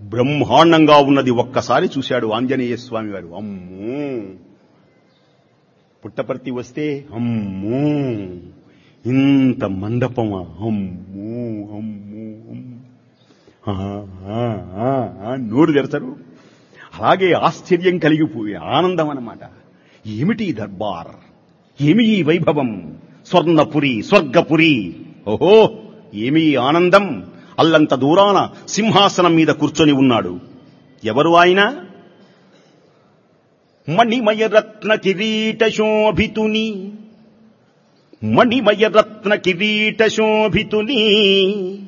బ్రహ్మాండంగా ఉన్నది ఒక్కసారి చూశాడు ఆంజనేయ స్వామి వారు అమ్మో పుట్టపర్తి వస్తే అమ్మో ఇంత మండపమా అమ్మో అమ్మో అమ్మో. ఆ, ఆ, ఆ, ఆ, నోరు తెరచరు అలాగే ఆశ్చర్యం కలిగిపోయి ఆనందం అన్నమాట ఏమిటి ఈ దర్బార్ ఏమి ఈ వైభవం స్వర్ణపురి స్వర్గపురి ఓహో ఏమి ఈ ఆనందం అల్లంత దూరాన సింహాసనం మీద కూర్చొని ఉన్నాడు ఎవరు ఆయన మణిమయ రత్న కిరీట శోభితుని మణిమయ రత్న కిరీట శోభితుని